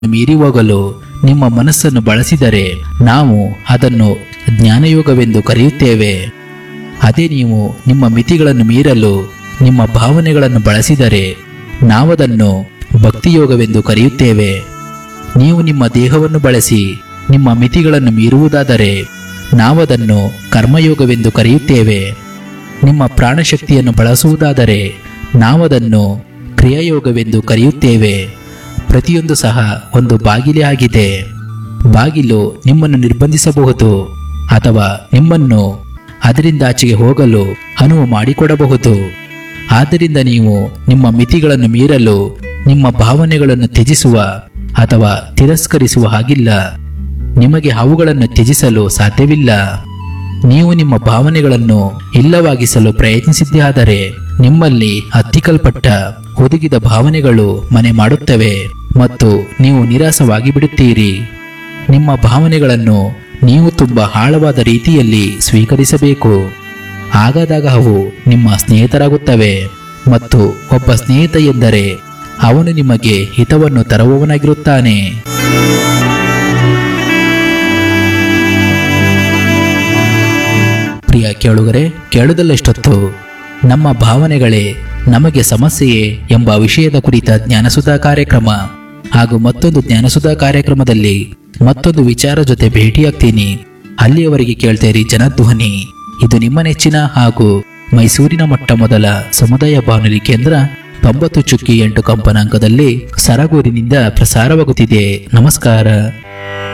ಮೀರಿ ಹೋಗಲು ನಿಮ್ಮ ಮನಸ್ಸನ್ನು ಬಳಸಿದರೆ ನಾವು ಅದನ್ನು ಜ್ಞಾನಯೋಗವೆಂದು ಕರೆಯುತ್ತೇವೆ ಅದೇ ನೀವು ನಿಮ್ಮ ಮಿತಿಗಳನ್ನು ಮೀರಲು ನಿಮ್ಮ ಭಾವನೆಗಳನ್ನು ಬಳಸಿದರೆ ನಾವದನ್ನು ಭಕ್ತಿಯೋಗವೆಂದು ಕರೆಯುತ್ತೇವೆ ನೀವು ನಿಮ್ಮ ದೇಹವನ್ನು ಬಳಸಿ ನಿಮ್ಮ ಮಿತಿಗಳನ್ನು ಮೀರುವುದಾದರೆ ನಾವದನ್ನು ಕರ್ಮಯೋಗವೆಂದು ಕರೆಯುತ್ತೇವೆ ನಿಮ್ಮ ಪ್ರಾಣಶಕ್ತಿಯನ್ನು ಬಳಸುವುದಾದರೆ ನಾವದನ್ನು ಕ್ರಿಯಾಯೋಗವೆಂದು ಕರೆಯುತ್ತೇವೆ ಪ್ರತಿಯೊಂದು ಸಹ ಒಂದು ಬಾಗಿಲೇ ಆಗಿದೆ ಬಾಗಿಲು ನಿಮ್ಮನ್ನು ನಿರ್ಬಂಧಿಸಬಹುದು ಅಥವಾ ನಿಮ್ಮನ್ನು ಅದರಿಂದ ಆಚೆಗೆ ಹೋಗಲು ಅನುವು ಮಾಡಿಕೊಡಬಹುದು ಆದ್ದರಿಂದ ನೀವು ನಿಮ್ಮ ಮಿತಿಗಳನ್ನು ಮೀರಲು ನಿಮ್ಮ ಭಾವನೆಗಳನ್ನು ತ್ಯಜಿಸುವ ಅಥವಾ ತಿರಸ್ಕರಿಸುವ ಹಾಗಿಲ್ಲ ನಿಮಗೆ ಅವುಗಳನ್ನು ತ್ಯಜಿಸಲು ಸಾಧ್ಯವಿಲ್ಲ ನೀವು ನಿಮ್ಮ ಭಾವನೆಗಳನ್ನು ಇಲ್ಲವಾಗಿಸಲು ಪ್ರಯತ್ನಿಸಿದ್ದೇ ಆದರೆ ನಿಮ್ಮಲ್ಲಿ ಹತ್ತಿಕ್ಕಲ್ಪಟ್ಟ ಹುದುಗಿದ ಭಾವನೆಗಳು ಮನೆ ಮಾಡುತ್ತವೆ ಮತ್ತು ನೀವು ನಿರಾಸವಾಗಿ ಬಿಡುತ್ತೀರಿ ನಿಮ್ಮ ಭಾವನೆಗಳನ್ನು ನೀವು ತುಂಬಾ ಆಳವಾದ ರೀತಿಯಲ್ಲಿ ಸ್ವೀಕರಿಸಬೇಕು ಆಗಾದಾಗ ಅವು ನಿಮ್ಮ ಸ್ನೇಹಿತರಾಗುತ್ತವೆ ಮತ್ತು ಒಬ್ಬ ಸ್ನೇಹಿತ ಎಂದರೆ ಅವನು ನಿಮಗೆ ಹಿತವನ್ನು ತರುವವನಾಗಿರುತ್ತಾನೆ ಪ್ರಿಯ ಕೇಳುಗರೆ ಕೇಳುವುದಲ್ಲಷ್ಟೊತ್ತು ನಮ್ಮ ಭಾವನೆಗಳೇ ನಮಗೆ ಸಮಸ್ಯೆಯೇ ಎಂಬ ವಿಷಯದ ಕುರಿತ ಜ್ಞಾನಸುಧಾ ಕಾರ್ಯಕ್ರಮ ಹಾಗೂ ಮತ್ತೊಂದು ಜ್ಞಾನಸುಧಾ ಕಾರ್ಯಕ್ರಮದಲ್ಲಿ ಮತ್ತೊಂದು ವಿಚಾರ ಜೊತೆ ಭೇಟಿಯಾಗ್ತೀನಿ ಅಲ್ಲಿಯವರೆಗೆ ಕೇಳ್ತೇರಿ ಜನಧ್ವನಿ ಇದು ನಿಮ್ಮ ನೆಚ್ಚಿನ ಹಾಗೂ ಮೈಸೂರಿನ ಮೊಟ್ಟ ಮೊದಲ ಸಮುದಾಯ ಬಾನುಲಿ ಕೇಂದ್ರ ತೊಂಬತ್ತು ಚುಕ್ಕಿ ಎಂಟು ಕಂಪನಾಂಕದಲ್ಲಿ ಸರಗೂರಿನಿಂದ ಪ್ರಸಾರವಾಗುತ್ತಿದೆ ನಮಸ್ಕಾರ